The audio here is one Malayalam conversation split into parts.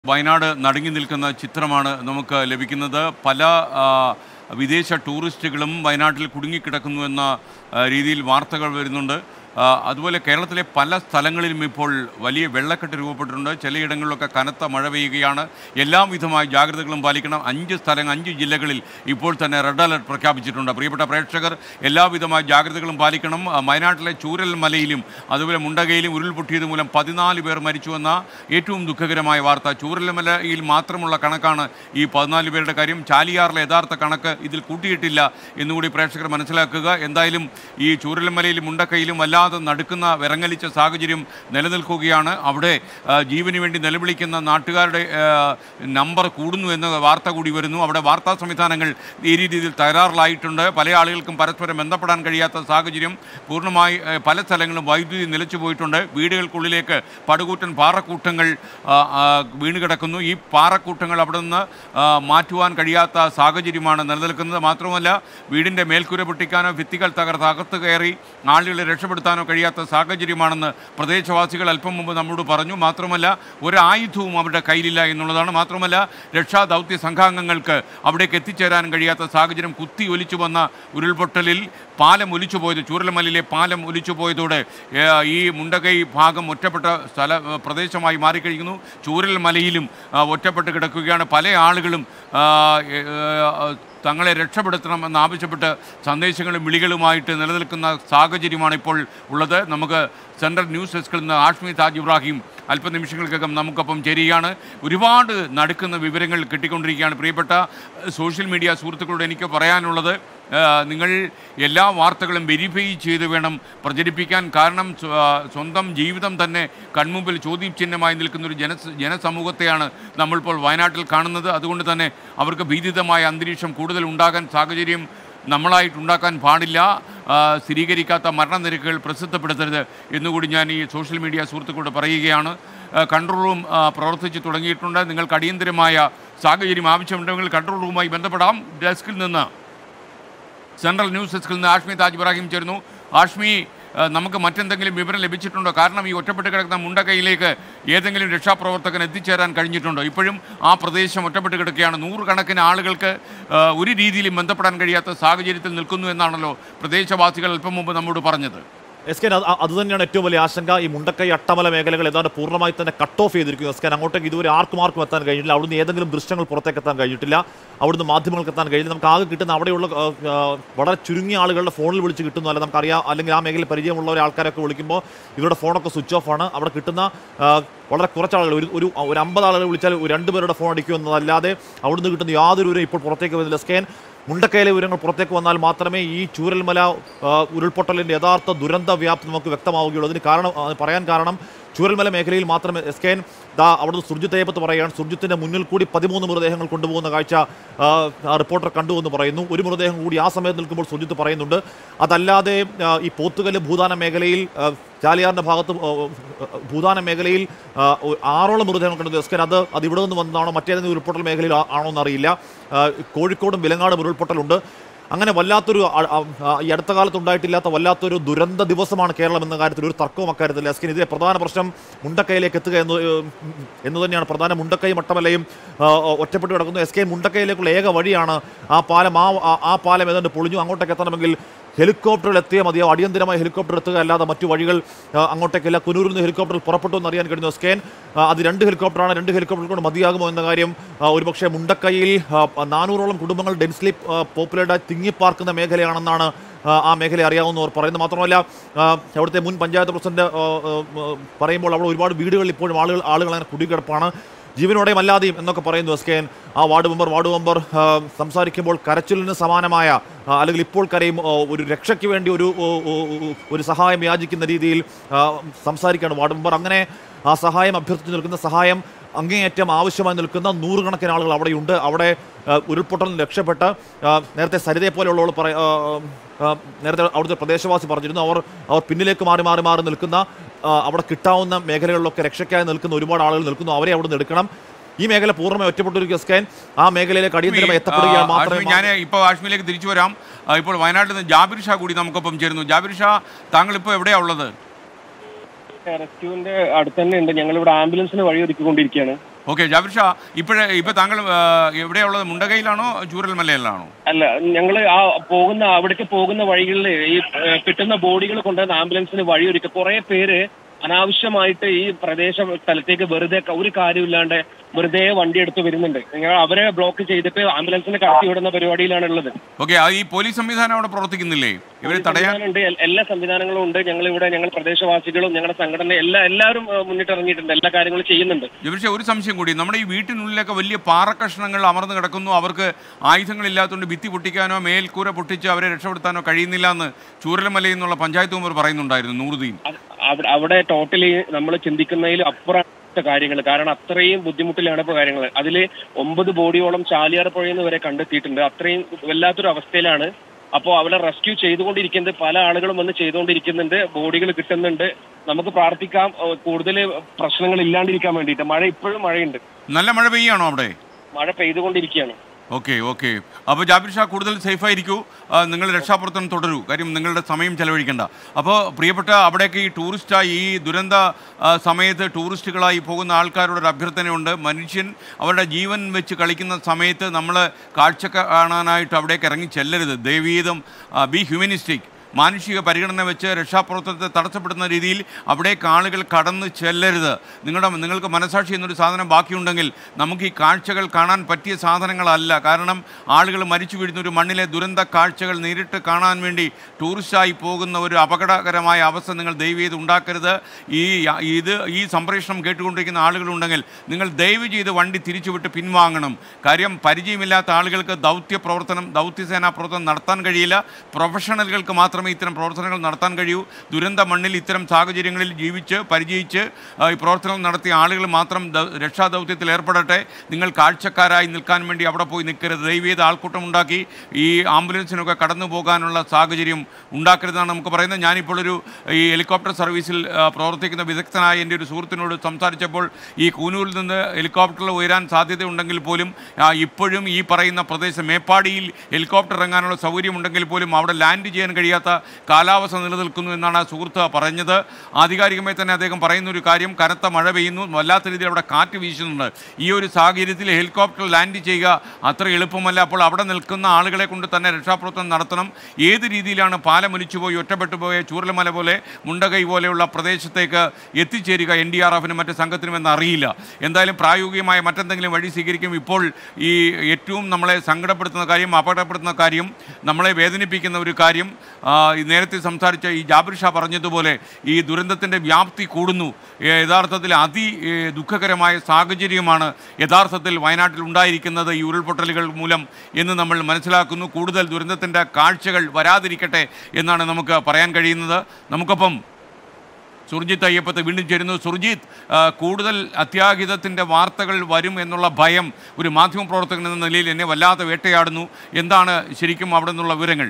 വയനാട് നടുങ്ങി നിൽക്കുന്ന ചിത്രമാണ് നമുക്ക് ലഭിക്കുന്നത് പല ആ, വിദേശ ടൂറിസ്റ്റുകളും വയനാട്ടിൽ കുടുങ്ങിക്കിടക്കുന്നു എന്ന ആ, രീതിയിൽ വാർത്തകൾ വരുന്നുണ്ട് ആ, അതുപോലെ കേരളത്തിലെ പല സ്ഥലങ്ങളിലും ഇപ്പോൾ വലിയ വെള്ളക്കെട്ട് രൂപപ്പെട്ടിട്ടുണ്ട് ചിലയിടങ്ങളിലൊക്കെ കനത്ത മഴ പെയ്യുകയാണ് എല്ലാവിധമായ ജാഗ്രതകളും പാലിക്കണം അഞ്ച് സ്ഥലങ്ങൾ അഞ്ച് ജില്ലകളിൽ ഇപ്പോൾ തന്നെ റെഡ് അലർട്ട് പ്രഖ്യാപിച്ചിട്ടുണ്ട് പ്രിയപ്പെട്ട പ്രേക്ഷകർ എല്ലാവിധമായ ജാഗ്രതകളും പാലിക്കണം ആ, വയനാട്ടിലെ ചൂരൽ മലയിലും അതുപോലെ മുണ്ടകയിലും ഉരുൾപൊട്ടിയത് മൂലം പതിനാല് പേർ മരിച്ചുവെന്ന ഏറ്റവും ദുഃഖകരമായ വാർത്ത ചൂരൽമലയിൽ മാത്രമുള്ള കണക്കാണ് ഈ പതിനാല് പേരുടെ കാര്യം ചാലിയാറിലെ യഥാർത്ഥ കണക്ക് ഇതിൽ കൂട്ടിയിട്ടില്ല എന്നുകൂടി പ്രേക്ഷകർ മനസ്സിലാക്കുക എന്തായാലും ഈ ചൂരൽമലയിലും മുണ്ടക്കയിലും വല്ലാതെ നടുക്കുന്ന വിറങ്ങലിച്ച സാഹചര്യം നിലനിൽക്കുകയാണ് അവിടെ ആ, ജീവന് വേണ്ടി നിലവിളിക്കുന്ന നാട്ടുകാരുടെ ആ, നമ്പർ കൂടുന്നു എന്ന വാർത്ത കൂടി വരുന്നു അവിടെ വാർത്താ സംവിധാനങ്ങൾ ഈ രീതിയിൽ തകരാറിലായിട്ടുണ്ട് പല ആളുകൾക്കും പരസ്പരം ബന്ധപ്പെടാൻ കഴിയാത്ത സാഹചര്യം പൂർണ്ണമായി ആ, പല സ്ഥലങ്ങളും വൈദ്യുതി നിലച്ചു പോയിട്ടുണ്ട് വീടുകൾക്കുള്ളിലേക്ക് പടുകൂറ്റൻ പാറക്കൂട്ടങ്ങൾ ആ, ആ, വീണ് കിടക്കുന്നു ഈ പാറക്കൂട്ടങ്ങൾ അവിടെ നിന്ന് ആ, മാറ്റുവാൻ കഴിയാത്ത സാഹചര്യമാണ് നിലനിൽക്കുന്നത് മാത്രമല്ല വീടിൻ്റെ മേൽക്കൂര പൊട്ടിക്കാനോ ഭിത്തികൾ തകർത്ത് അകത്ത് കയറി ആളുകളെ രക്ഷപ്പെടുത്താനോ കഴിയാത്ത സാഹചര്യമാണെന്ന് പ്രദേശവാസികൾ അല്പം മുമ്പ് നമ്മോട് പറഞ്ഞു മാത്രമല്ല ഒരു ആയുധവും അവരുടെ കയ്യിലില്ല എന്നുള്ളതാണ് മാത്രമല്ല രക്ഷാ ദൗത്യ സംഘാംഗങ്ങൾക്ക് അവിടേക്ക് എത്തിച്ചേരാൻ കഴിയാത്ത സാഹചര്യം കുത്തി ഒലിച്ചു വന്ന ഉരുൾപൊട്ടലിൽ പാലം ഒലിച്ചു പോയത് ചൂരൽമലയിലെ പാലം ഒലിച്ചു പോയതോടെ ഏ, ഈ മുണ്ടകൈ ഭാഗം ഒറ്റപ്പെട്ട സ്ഥല പ്രദേശമായി മാറിക്കഴിഞ്ഞു ചൂരൽമലയിലും ആ, ഒറ്റപ്പെട്ട് കിടക്കുകയാണ് പല ആളുകളും ആ, ഏ, ആ, തങ്ങളെ രക്ഷപ്പെടുത്തണം എന്നാവശ്യപ്പെട്ട് സന്ദേശങ്ങളും വിളികളുമായിട്ട് നിലനിൽക്കുന്ന സാഹചര്യമാണ് ഇപ്പോൾ ഉള്ളത് നമുക്ക് സെൻട്രൽ ന്യൂസ് ഡെസ്കിൽ നിന്ന് ആഷ്മി താജ് ഇബ്രാഹിം അല്പനിമിഷങ്ങൾക്കകം നമുക്കൊപ്പം ചേരുകയാണ് ഒരുപാട് നടക്കുന്ന വിവരങ്ങൾ കിട്ടിക്കൊണ്ടിരിക്കുകയാണ് പ്രിയപ്പെട്ട ഏഹ്, സോഷ്യൽ മീഡിയ സുഹൃത്തുക്കളോട് എനിക്ക് പറയാനുള്ളത് ഏഹ്, നിങ്ങൾ എല്ലാ വാർത്തകളും വെരിഫൈ ചെയ്ത് വേണം പ്രചരിപ്പിക്കാൻ കാരണം സ്വ- ആ, സ്വന്തം ജീവിതം തന്നെ കൺമുമ്പിൽ ചോദ്യചിഹ്നമായി നിൽക്കുന്ന ഒരു ജന ജനസമൂഹത്തെയാണ് നമ്മളിപ്പോൾ വയനാട്ടിൽ കാണുന്നത് അതുകൊണ്ട് തന്നെ അവർക്ക് ഭീതിതമായ അന്തരീക്ഷം കൂടുതൽ ഉണ്ടാകാൻ സാഹചര്യം നമ്മളായിട്ടുണ്ടാക്കാൻ പാടില്ല ആ, സ്ഥിരീകരിക്കാത്ത മരണനിരക്കുകൾ പ്രസിദ്ധപ്പെടുത്തരുത് എന്നുകൂടി ഞാൻ ഈ സോഷ്യൽ മീഡിയ സുഹൃത്തുക്കളോട് പറയുകയാണ് ആ, കൺട്രോൾ റൂം ആ, പ്രവർത്തിച്ച് തുടങ്ങിയിട്ടുണ്ട് നിങ്ങൾക്ക് അടിയന്തരമായ സാഹചര്യം ആവശ്യമുണ്ടെങ്കിൽ കൺട്രോൾ റൂമുമായി ബന്ധപ്പെടാം ഡെസ്കിൽ നിന്ന് സെൻട്രൽ ന്യൂസ് ഡെസ്കിൽ നിന്ന് ആഷ്മി താജ് ഇബ്രാഹിം ചേർന്നു ആഷ്മി ആ, നമുക്ക് മറ്റെന്തെങ്കിലും വിവരം ലഭിച്ചിട്ടുണ്ടോ കാരണം ഈ ഒറ്റപ്പെട്ട് കിടക്കുന്ന മുണ്ടക്കൈയിലേക്ക് ഏതെങ്കിലും രക്ഷാപ്രവർത്തകൻ എത്തിച്ചേരാൻ കഴിഞ്ഞിട്ടുണ്ടോ ഇപ്പോഴും ആ പ്രദേശം ഒറ്റപ്പെട്ട് കിടക്കുകയാണ് നൂറുകണക്കിന് ആളുകൾക്ക് ആ, ഒരു രീതിയിലും ബന്ധപ്പെടാൻ കഴിയാത്ത സാഹചര്യത്തിൽ നിൽക്കുന്നു എന്നാണല്ലോ പ്രദേശവാസികൾ അല്പം മുമ്പ് നമ്മോട് പറഞ്ഞത് എസ് കെ അത് അത് തന്നെയാണ് ഏറ്റവും വലിയ ആശങ്ക ഈ മുണ്ടക്കൈ അട്ടമല മേഖലകൾ ഏതാണ്ട് പൂർണ്ണമായി തന്നെ കട്ട് ഓഫ് ചെയ്തിരിക്കുന്നു എസ് കെ അങ്ങോട്ടേക്ക് ഇതുവരെ ആർക്കും ആർക്കും എത്താൻ കഴിഞ്ഞിട്ടില്ല അവിടുന്ന് ഏതെങ്കിലും ദൃശ്യങ്ങൾ പുറത്തേക്ക് എത്താൻ കഴിഞ്ഞിട്ടില്ല അവിടുന്ന് മാധ്യമങ്ങൾക്ക് എത്താൻ കഴിഞ്ഞില്ല നമുക്ക് ആകെ കിട്ടുന്ന അവിടെയുള്ള ആ, ആ, വളരെ ചുരുങ്ങിയ ആളുകളുടെ ഫോണിൽ വിളിച്ച് കിട്ടുന്നു അല്ല നമുക്കറിയാം അല്ലെങ്കിൽ ആ മേഖലയിൽ പരിചയമുള്ള ഒരു ആൾക്കാരൊക്കെ വിളിക്കുമ്പോൾ ഇവരുടെ ഫോണൊക്കെ സ്വിച്ച് ഓഫ് ആണ് അവിടെ കിട്ടുന്ന ആ, വളരെ കുറച്ച് ആളുകൾ ഒരു ഒരു ഒരു അമ്പത് ആളുകൾ വിളിച്ചാൽ ഒരു രണ്ട് പേരുടെ ഫോൺ അടിക്കുമെന്നതല്ലാതെ അവിടുന്ന് കിട്ടുന്ന യാതൊരു വിവരം ഇപ്പോൾ പുറത്തേക്ക് വരുന്നില്ല എസ് കെ മുണ്ടക്കയിലെ വിവരങ്ങൾ പുറത്തേക്ക് വന്നാൽ മാത്രമേ ഈ ചൂരൽമല ആ, ഉരുൾപൊട്ടലിൻ്റെ യഥാർത്ഥ ദുരന്ത വ്യാപ്തി നമുക്ക് വ്യക്തമാവുകയുള്ളൂ അതിന് കാരണം ആ, പറയാൻ കാരണം ചൂരൽമല മേഖലയിൽ മാത്രമേ എസ് കെ എൻ ദാ അവിടുന്ന് സുർജിത്ത് അയ്യപ്പത്ത് പറയുകയാണ് സുർജിത്തിൻ്റെ മുന്നിൽ കൂടി പതിമൂന്ന് മൃതദേഹങ്ങൾ കൊണ്ടുപോകുന്ന കാഴ്ച ആ, ആ റിപ്പോർട്ടർ കണ്ടു എന്ന് പറയുന്നു ഒരു മൃതദേഹം കൂടി ആ സമയത്ത് നിൽക്കുമ്പോൾ സുർജിത്ത് പറയുന്നുണ്ട് അതല്ലാതെ ആ, ഈ പോത്തുകല്ല് ഭൂദാന മേഖലയിൽ ആ, ചാലിയാറിൻ്റെ ഭാഗത്ത് ആ, ആ, ഭൂദാന മേഖലയിൽ ആ, ഒ- ആറോളം മൃതദേഹങ്ങൾ കണ്ടു എസ് കെ അത് അത് ഇവിടെ നിന്ന് വന്നതാണോ മറ്റേതെങ്കിലും ഉരുൾപൊട്ടൽ മേഖലയിൽ ആ- ആണോ എന്നറിയില്ല ആ, കോഴിക്കോടും വിലങ്ങാടും ഉരുൾപൊട്ടലുണ്ട് അങ്ങനെ വല്ലാത്തൊരു അ- അ- ആ, ഈ അടുത്ത കാലത്ത് ഉണ്ടായിട്ടില്ലാത്ത വല്ലാത്തൊരു ദുരന്ത ദിവസമാണ് കേരളം എന്ന കാര്യത്തിൽ ഒരു തർക്കവും അക്കാര്യത്തിൽ എസ്കിൻ ഇതിലെ പ്രധാന പ്രശ്നം മുണ്ടക്കയിലേക്ക് എത്തുക എന്ന് ഏഹ്, എന്ന് തന്നെയാണ് പ്രധാന മുണ്ടക്കൈ മട്ടമലയും ആ, ഒറ്റപ്പെട്ട് കിടക്കുന്നു എസ് കെ മുണ്ടക്കയിലേക്കുള്ള ഏക വഴിയാണ് ആ പാലം ആ ആ- ആ പാലം ഏതാണ്ട് പൊളിഞ്ഞു അങ്ങോട്ടേക്ക് എത്തണമെങ്കിൽ ഹെലികോപ്റ്ററിൽ എത്തിയാൽ മതിയോ അടിയന്തരമായി ഹെലികോപ്റ്റർ എത്തുക അല്ലാതെ മറ്റു വഴികൾ ആ, അങ്ങോട്ടേക്കില്ല കുനൂരിൽ നിന്ന് ഹെലികോപ്റ്ററിൽ പുറപ്പെട്ടു എന്ന് അറിയാൻ കഴിയുന്നു എസ് കെ അത് രണ്ട് ഹെലികോപ്റ്ററാണ് രണ്ട് ഹെലികോപ്റ്റർ കൊണ്ട് മതിയാകുമോ എന്ന കാര്യം ആ, ഒരുപക്ഷെ മുണ്ടക്കൈയിൽ ആ, നാനൂറോളം കുടുംബങ്ങൾ ഡെൻസ്ലി പോപ്പുലേറ്റായി തിങ്ങിപ്പാർക്കുന്ന മേഖലയാണെന്നാണ് ആ, ആ മേഖല അറിയാവുന്നവർ പറയുന്നത് മാത്രമല്ല ആ, അവിടുത്തെ മുൻ പഞ്ചായത്ത് പ്രസിഡന്റ് ആ, ആ, ആ, പറയുമ്പോൾ അവിടെ ഒരുപാട് വീടുകളിൽ ഇപ്പോഴും ആളുകൾ ആളുകൾ അങ്ങനെ കുടികിടപ്പാണ് ജീവനോടെയും അല്ലാതെയും എന്നൊക്കെ പറയുന്നു എസ് കെ എൻ ആ വാർഡ് മെമ്പർ വാർഡ് മെമ്പർ ആ, സംസാരിക്കുമ്പോൾ കരച്ചിലിന് സമാനമായ ആ, അല്ലെങ്കിൽ ഇപ്പോൾ കരയും ആ, ഒരു രക്ഷയ്ക്ക് വേണ്ടി ഒരു ഓ, ഓ, ഓ, ഒരു സഹായം യാചിക്കുന്ന രീതിയിൽ ആ, സംസാരിക്കുകയാണ് വാർഡ് മെമ്പർ അങ്ങനെ ആ സഹായം അഭ്യർത്ഥിച്ച് നിൽക്കുന്ന സഹായം അങ്ങേയറ്റം ആവശ്യമായി നിൽക്കുന്ന നൂറുകണക്കിന് ആളുകൾ അവിടെയുണ്ട് അവിടെ ആ, ഉരുൾപൊട്ടലിൽ രക്ഷപ്പെട്ട് ആ, നേരത്തെ സരിതയെ പോലെയുള്ളവൾ പറ ആ, ആ, നേരത്തെ അവിടുത്തെ പ്രദേശവാസി പറഞ്ഞിരുന്നു അവർ അവർ പിന്നിലേക്ക് മാറി മാറി മാറി നിൽക്കുന്ന ആ, അവിടെ കിട്ടാവുന്ന മേഖലകളിലൊക്കെ രക്ഷയ്ക്കായി നിൽക്കുന്ന ഒരുപാട് ആളുകൾ നിൽക്കുന്നു അവരെ അവിടെ നിന്ന് എടുക്കണം ഈ മേഖല പൂർണ്ണമായി ഒറ്റപ്പെട്ടൊരു സ്കാൻ ആ മേഖലയിലേക്ക് അടിയന്തരമായി എത്തപ്പെടുകയാണ് മാത്രമേ ഞാൻ ഇപ്പോൾ ആഷ്മിയിലേക്ക് തിരിച്ചു വരാം ആ, ഇപ്പോൾ വയനാട്ടിൽ നിന്ന് ജാബിർ ഷാ കൂടി നമുക്കൊപ്പം ചേരുന്നു ജാബിർ ഷാ താങ്കൾ ഇപ്പോൾ എവിടെയാണ് ഉള്ളത് റെസ്ക്യൂവിന്റെ അടുത്ത് തന്നെ ഉണ്ട് ഞങ്ങൾ ഇവിടെ ആംബുലൻസിന് വഴി ഒരുക്കിക്കൊണ്ടിരിക്കുകയാണ് ഓക്കെ ജാബിർ ഷാ ഇപ്പോഴേ ഇപ്പൊ താങ്കൾ ആ, എവിടെയുള്ളത് മുണ്ടകയിലാണോ ചൂരൽമലയിലാണോ അല്ല ഞങ്ങൾ ആ പോകുന്ന അവിടേക്ക് പോകുന്ന വഴികളിൽ ഈ ഏഹ്, കിട്ടുന്ന ബോഡികൾ കൊണ്ടുവന്ന ആംബുലൻസിന് വഴിയൊരുക്കുക കുറെ പേര് അനാവശ്യമായിട്ട് ഈ പ്രദേശ സ്ഥലത്തേക്ക് വെറുതെ ക- ഒരു കാര്യമില്ലാണ്ട് വെറുതെ വണ്ടി എടുത്ത് വരുന്നുണ്ട് ഞങ്ങൾ അവരെ ബ്ലോക്ക് ചെയ്തിട്ട് ആംബുലൻസിനെ കടത്തി വിടുന്ന പരിപാടിയിലാണ് ഉള്ളത് ഓക്കെ ഈ പോലീസ് സംവിധാനം അവിടെ പ്രവർത്തിക്കുന്നില്ലേ ഇവരെ തടയാൻ സംവിധാനമുണ്ട് എൽ- എല്ലാ സംവിധാനങ്ങളും ഉണ്ട് ഞങ്ങൾ ഇവിടെ ഞങ്ങൾ പ്രദേശവാസികളും ഞങ്ങളുടെ സംഘടന എല്ലാ എല്ലാവരും ഏഹ്, മുന്നിട്ടിറങ്ങിയിട്ടുണ്ട് എല്ലാ കാര്യങ്ങളും ചെയ്യുന്നുണ്ട് ജബിർഷ ഒരു സംശയം കൂടി നമ്മുടെ ഈ വീട്ടിനുള്ളിലൊക്കെ വലിയ പാറക്കഷ്ണങ്ങൾ അമർന്ന് കിടക്കുന്നു അവർക്ക് ആയുധങ്ങളില്ലാത്തതുകൊണ്ട് ഭിത്തി പൊട്ടിക്കാനോ മേൽക്കൂര പൊട്ടിച്ച് അവരെ രക്ഷപ്പെടുത്താനോ കഴിയുന്നില്ല എന്ന് ചൂരൽമലയിൽ നിന്നുള്ള പഞ്ചായത്ത് മെമ്പർ പറയുന്നുണ്ടായിരുന്നു നൂറുദ്ദീൻ അത് അവിടെ അവിടെ ടോട്ടലി നമ്മൾ ചിന്തിക്കുന്നതിൽ അപ്പുറത്തെ കാര്യങ്ങൾ കാരണം അത്രയും ബുദ്ധിമുട്ടിലാണ് ഇപ്പോൾ കാര്യങ്ങൾ അതിൽ ഒമ്പത് ബോഡിയോളം ചാലിയാർ പുഴയിൽ നിന്ന് വരെ കണ്ടെത്തിയിട്ടുണ്ട് അത്രയും വല്ലാത്തൊരു അവസ്ഥയിലാണ് അപ്പോൾ അവരെ റെസ്ക്യൂ ചെയ്തുകൊണ്ടിരിക്കുന്നത് പല ആളുകളും വന്ന് ചെയ്തുകൊണ്ടിരിക്കുന്നുണ്ട് ബോഡികൾ കിട്ടുന്നുണ്ട് നമുക്ക് പ്രാർത്ഥിക്കാം ഏഹ് കൂടുതൽ പ്രശ്നങ്ങൾ ഇല്ലാണ്ടിരിക്കാൻ വേണ്ടിയിട്ട് മഴ ഇപ്പോഴും മഴയുണ്ട് നല്ല മഴ പെയ്യാണോ അവിടെ മഴ പെയ്തുകൊണ്ടിരിക്കുകയാണ് ഓക്കെ ഓക്കെ അപ്പോൾ ജാബിർ ഷാ കൂടുതൽ സേഫായിരിക്കൂ ആ, നിങ്ങൾ രക്ഷാപ്രവർത്തനം തുടരൂ കാര്യം നിങ്ങളുടെ സമയം ചെലവഴിക്കേണ്ട അപ്പോൾ പ്രിയപ്പെട്ട അവിടേക്ക് ഈ ടൂറിസ്റ്റായി ഈ ദുരന്ത ആ, സമയത്ത് ടൂറിസ്റ്റുകളായി പോകുന്ന ആൾക്കാരുടെ ഒരു അഭ്യർത്ഥനയുണ്ട് മനുഷ്യൻ അവരുടെ ജീവൻ വെച്ച് കളിക്കുന്ന സമയത്ത് നമ്മൾ കാഴ്ച കാണാനായിട്ട് അവിടേക്ക് ഇറങ്ങി ചെല്ലരുത് ദൈവീതം ബി ഹ്യൂമനിസ്റ്റിക് മാനുഷിക പരിഗണന വെച്ച് രക്ഷാപ്രവർത്തനത്തെ തടസ്സപ്പെടുന്ന രീതിയിൽ അവിടേക്ക് ആളുകൾ കടന്ന് ചെല്ലരുത് നിങ്ങളുടെ നിങ്ങൾക്ക് മനസാക്ഷി എന്നൊരു സാധനം ബാക്കിയുണ്ടെങ്കിൽ നമുക്ക് ഈ കാഴ്ചകൾ കാണാൻ പറ്റിയ സാധനങ്ങളല്ല കാരണം ആളുകൾ മരിച്ചു വീഴുന്ന ഒരു മണ്ണിലെ ദുരന്ത കാഴ്ചകൾ നേരിട്ട് കാണാൻ വേണ്ടി ടൂറിസ്റ്റായി പോകുന്ന ഒരു അപകടകരമായ അവസ്ഥ നിങ്ങൾ ദയവ് ചെയ്ത് ഉണ്ടാക്കരുത് ഈ ഇത് ഈ സംപ്രേഷണം കേട്ടുകൊണ്ടിരിക്കുന്ന ആളുകളുണ്ടെങ്കിൽ നിങ്ങൾ ദയവ് ചെയ്ത് വണ്ടി തിരിച്ചുവിട്ട് പിൻവാങ്ങണം കാര്യം പരിചയമില്ലാത്ത ആളുകൾക്ക് ദൗത്യ പ്രവർത്തനം ദൗത്യസേനാ പ്രവർത്തനം നടത്താൻ കഴിയില്ല പ്രൊഫഷണലുകൾക്ക് മാത്രമേ ഇത്തരം പ്രവർത്തനങ്ങൾ നടത്താൻ കഴിയൂ ദുരന്ത മണ്ണിൽ ഇത്തരം സാഹചര്യങ്ങളിൽ ജീവിച്ച് പരിചയിച്ച് ആ, ഈ പ്രവർത്തനം നടത്തിയ ആളുകൾ മാത്രം ദ- രക്ഷാദൗത്യത്തിൽ ഏർപ്പെടട്ടെ നിങ്ങൾ കാഴ്ചക്കാരായി നിൽക്കാൻ വേണ്ടി അവിടെ പോയി നിൽക്കരുത് ദൈവീത ആൾക്കൂട്ടം ഉണ്ടാക്കി ഈ ആംബുലൻസിനൊക്കെ കടന്നു പോകാനുള്ള സാഹചര്യം ഉണ്ടാക്കരുതെന്നാണ് നമുക്ക് പറയുന്നത് ഞാനിപ്പോൾ ഒരു ഈ ഹെലികോപ്റ്റർ സർവീസിൽ ആ, പ്രവർത്തിക്കുന്ന വിദഗ്ധനായ എൻ്റെ ഒരു സുഹൃത്തിനോട് സംസാരിച്ചപ്പോൾ ഈ കൂനൂരിൽ നിന്ന് ഹെലികോപ്റ്ററിൽ ഉയരാൻ സാധ്യതയുണ്ടെങ്കിൽ പോലും ആ, ഇപ്പോഴും ഈ പറയുന്ന പ്രദേശം മേപ്പാടിയിൽ ഹെലികോപ്റ്റർ ഇറങ്ങാനുള്ള സൗകര്യമുണ്ടെങ്കിൽ പോലും അവിടെ ലാൻഡ് ചെയ്യാൻ കഴിയാത്ത കാലാവസ്ഥ നിലനിൽക്കുന്നു എന്നാണ് ആ സുഹൃത്ത് പറഞ്ഞത് ആധികാരികമായി തന്നെ അദ്ദേഹം പറയുന്ന ഒരു കാര്യം കനത്ത മഴ പെയ്യുന്നു വല്ലാത്ത രീതിയിൽ അവിടെ കാറ്റ് വീശുന്നുണ്ട് ഈ ഒരു സാഹചര്യത്തിൽ ഹെലികോപ്റ്റർ ലാൻഡ് ചെയ്യുക അത്ര എളുപ്പമല്ല അപ്പോൾ അവിടെ നിൽക്കുന്ന ആളുകളെ കൊണ്ട് തന്നെ രക്ഷാപ്രവർത്തനം നടത്തണം ഏത് രീതിയിലാണ് പാലമൊലിച്ചു പോയി ഒറ്റപ്പെട്ടു പോയ ചൂരൽമല പോലെ മുണ്ടകൈ പോലെയുള്ള പ്രദേശത്തേക്ക് എത്തിച്ചേരുക എൻ ഡി ആർ എഫിനും മറ്റ് സംഘത്തിനും എന്ന് അറിയില്ല എന്തായാലും പ്രായോഗികമായ മറ്റെന്തെങ്കിലും വഴി സ്വീകരിക്കും ഇപ്പോൾ ഈ ഏറ്റവും നമ്മളെ സങ്കടപ്പെടുത്തുന്ന കാര്യം അപകടപ്പെടുത്തുന്ന കാര്യം നമ്മളെ വേദനിപ്പിക്കുന്ന ഒരു കാര്യം ആ, ഈ നേരത്തെ സംസാരിച്ച ഈ ജാബിർ ഷാ പറഞ്ഞതുപോലെ ഈ ദുരന്തത്തിൻ്റെ വ്യാപ്തി കൂടുന്നു ഏ, യഥാർത്ഥത്തിൽ അതി ഏ, ദുഃഖകരമായ സാഹചര്യമാണ് യഥാർത്ഥത്തിൽ വയനാട്ടിൽ ഉണ്ടായിരിക്കുന്നത് ഈ ഉരുൾപൊട്ടലുകൾ മൂലം എന്ന് നമ്മൾ മനസ്സിലാക്കുന്നു കൂടുതൽ ദുരന്തത്തിൻ്റെ കാഴ്ചകൾ വരാതിരിക്കട്ടെ എന്നാണ് നമുക്ക് പറയാൻ കഴിയുന്നത് നമുക്കൊപ്പം സുർജിത്ത് അയ്യപ്പത്ത് വീണ്ടും ചേരുന്നു സുർജിത്ത് ആ, കൂടുതൽ അത്യാഹിതത്തിൻ്റെ വാർത്തകൾ വരും എന്നുള്ള ഭയം ഒരു മാധ്യമപ്രവർത്തകൻ എന്ന നിലയിൽ എന്നെ വല്ലാതെ വേട്ടയാടുന്നു എന്താണ് ശരിക്കും അവിടെ നിന്നുള്ള വിവരങ്ങൾ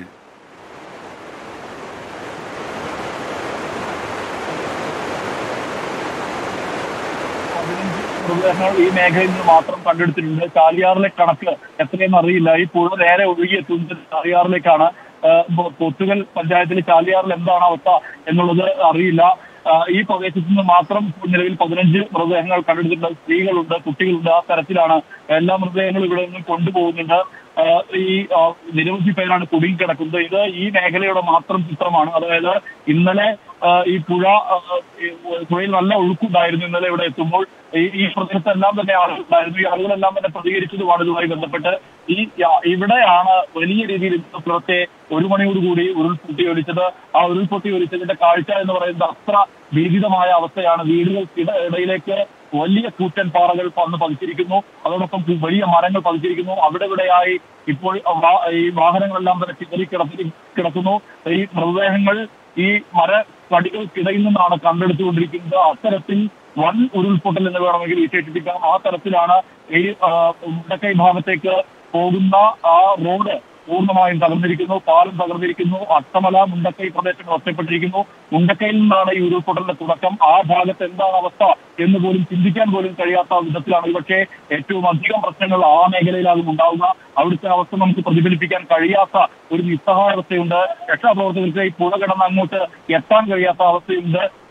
പതിനഞ്ച് മൃതദേഹങ്ങൾ ഈ മേഖലയിൽ നിന്ന് മാത്രം കണ്ടെടുത്തിട്ടുണ്ട് ചാലിയാറിലെ കണക്ക് എത്രയെന്ന് അറിയില്ല ഈ പുഴ നേരെ ഒഴുകിയെത്തുന്നത് ചാലിയാറിലേക്കാണ് ആഹ് പൊ- പൊത്തുകൽ പഞ്ചായത്തിലെ ചാലിയാറിൽ എന്താണ് അവസ്ഥ എന്നുള്ളത് അറിയില്ല ആഹ് ഈ പ്രദേശത്ത് നിന്ന് മാത്രം നിലവിൽ പതിനഞ്ച് മൃതദേഹങ്ങൾ കണ്ടെടുത്തിട്ടുണ്ട് സ്ത്രീകളുണ്ട് കുട്ടികളുണ്ട് ആ തരത്തിലാണ് എല്ലാ മൃതദേഹങ്ങളും ഇവിടെ നിന്ന് കൊണ്ടുപോകുന്നുണ്ട് ആഹ് ഈ ആഹ് നിരവധി പേരാണ് കുടുങ്ങിക്കിടക്കുന്നത് ഇത് ഈ മേഖലയുടെ മാത്രം ചിത്രമാണ് അതായത് ഇന്നലെ ആഹ് ഈ പുഴ ആഹ് ഈ പുഴയിൽ നല്ല ഒഴുക്കുണ്ടായിരുന്നു ഇന്നലെ ഇവിടെ എത്തുമ്പോൾ ഈ ഈ പ്രദേശത്തെല്ലാം തന്നെ ആളുകളുണ്ടായിരുന്നു ഈ ആളുകളെല്ലാം തന്നെ പ്രതികരിച്ചതുമാണ് ഇതുമായി ബന്ധപ്പെട്ട് ഈ യാ- ഇവിടെയാണ് വലിയ രീതിയിൽ ഇന്ന് പുലർച്ചെ ഒരു മണിയോടുകൂടി ഉരുൾപൊട്ടി ഒലിച്ചത് ആ ഉരുൾപൊട്ടി ഒലിച്ചതിന്റെ കാഴ്ച എന്ന് പറയുന്നത് അത്ര ഭീതിതമായ അവസ്ഥയാണ് വീടുകൾക്കിട ഇടയിലേക്ക് വലിയ കൂറ്റൻ പാറകൾ വന്ന് പതിച്ചിരിക്കുന്നു അതോടൊപ്പം കു- വലിയ മരങ്ങൾ പതിച്ചിരിക്കുന്നു അവിടെ ഇവിടെയായി ഇപ്പോൾ വാ- ഈ വാഹനങ്ങളെല്ലാം തന്നെ ചിതറി കിടത്തി കിടക്കുന്നു ഈ മൃതദേഹങ്ങൾ ഈ മര കടികൾക്കിടയിൽ നിന്നാണ് കണ്ടെടുത്തുകൊണ്ടിരിക്കുന്നത് അത്തരത്തിൽ വൻ ഉരുൾപൊട്ടൽ എന്ന് വേണമെങ്കിൽ വിശേഷിപ്പിക്കാം ആ തരത്തിലാണ് ഈ ആ, മുണ്ടക്കൈ ഭാഗത്തേക്ക് പോകുന്ന ആ റോഡ് പൂർണ്ണമായും തകർന്നിരിക്കുന്നു പാലം തകർന്നിരിക്കുന്നു അട്ടമല മുണ്ടക്കൈ പ്രദേശങ്ങൾ ഒറ്റപ്പെട്ടിരിക്കുന്നു മുണ്ടക്കയിൽ നിന്നാണ് ഈ ഉരുൾപൊട്ടലിന്റെ തുടക്കം ആ ഭാഗത്ത് എന്താണ് അവസ്ഥ എന്ന് പോലും ചിന്തിക്കാൻ പോലും കഴിയാത്ത വിധത്തിലാണ് ഒരുപക്ഷെ ഏറ്റവും അധികം പ്രശ്നങ്ങൾ ആ മേഖലയിലാകും ഉണ്ടാവുക അവിടുത്തെ അവസ്ഥ നമുക്ക് പ്രതിഫലിപ്പിക്കാൻ കഴിയാത്ത ഒരു നിസ്സഹായാവസ്ഥയുണ്ട് രക്ഷാപ്രവർത്തകർക്ക് ഈ പുഴ കടന്ന് അങ്ങോട്ട് എത്താൻ കഴിയാത്ത അവസ്ഥയുണ്ട്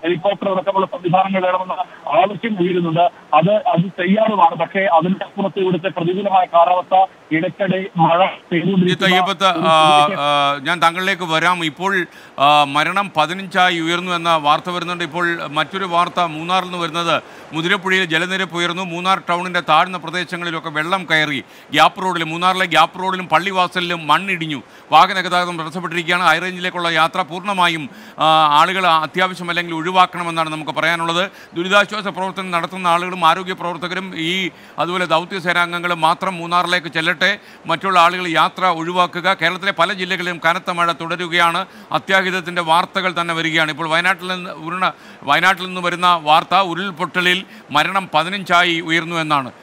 ഹെലികോപ്റ്റർ അടക്കമുള്ള സംവിധാനങ്ങൾ വേണമെന്ന ആവശ്യം ഉയരുന്നുണ്ട് അത് അത് ചെയ്യാറുമാണ് പക്ഷേ അതിന്റെ അപ്പുറത്ത് ഇവിടുത്തെ പ്രതികൂലമായ കാലാവസ്ഥ ഇടയ്ക്കിടെ മഴ ഈ തയ്യപ്പത്ത് ആ, ആ, ഞാൻ താങ്കളിലേക്ക് വരാം ഇപ്പോൾ ആ, മരണം പതിനഞ്ചായി ഉയർന്നു എന്ന വാർത്ത വരുന്നുണ്ട് ഇപ്പോൾ മറ്റൊരു വാർത്ത മൂന്നാറിൽ നിന്ന് വരുന്നത് മുതിരപ്പുഴയിൽ ജലനിരപ്പ് ഉയർന്നു മൂന്നാർ ടൗണിൻ്റെ താഴ്ന്ന പ്രദേശങ്ങളിലൊക്കെ വെള്ളം കയറി ഗ്യാപ്പ് റോഡിലും മൂന്നാറിലെ ഗ്യാപ്പ് റോഡിലും പള്ളിവാസലിലും മണ്ണിടിഞ്ഞു വാഹന ഗതാഗതം തടസ്സപ്പെട്ടിരിക്കുകയാണ് ഹൈറേഞ്ചിലേക്കുള്ള യാത്ര പൂർണ്ണമായും ആ, ആളുകൾ അത്യാവശ്യം അല്ലെങ്കിൽ ഒഴിവാക്കണമെന്നാണ് നമുക്ക് പറയാനുള്ളത് ദുരിതാശ്വാസ പ്രവർത്തനം നടത്തുന്ന ആളുകളും ആരോഗ്യ പ്രവർത്തകരും ഈ അതുപോലെ ദൗത്യ സേനാംഗങ്ങളും മാത്രം മൂന്നാറിലേക്ക് ചെല്ലട്ടെ മറ്റുള്ള ആളുകൾ യാത്ര ഒഴിവാക്കുക കേരളത്തിലെ പല ജില്ലകളിലും കനത്ത മഴ തുടരുകയാണ് അത്യാഹിതത്തിൻ്റെ വാർത്തകൾ തന്നെ വരികയാണ് ഇപ്പോൾ വയനാട്ടിൽ നിന്ന് ഉരുണ വയനാട്ടിൽ നിന്ന് വരുന്ന വാർത്ത ഉരുൾപൊട്ടലിൽ മരണം പതിനഞ്ചായി ഉയർന്നു എന്നാണ്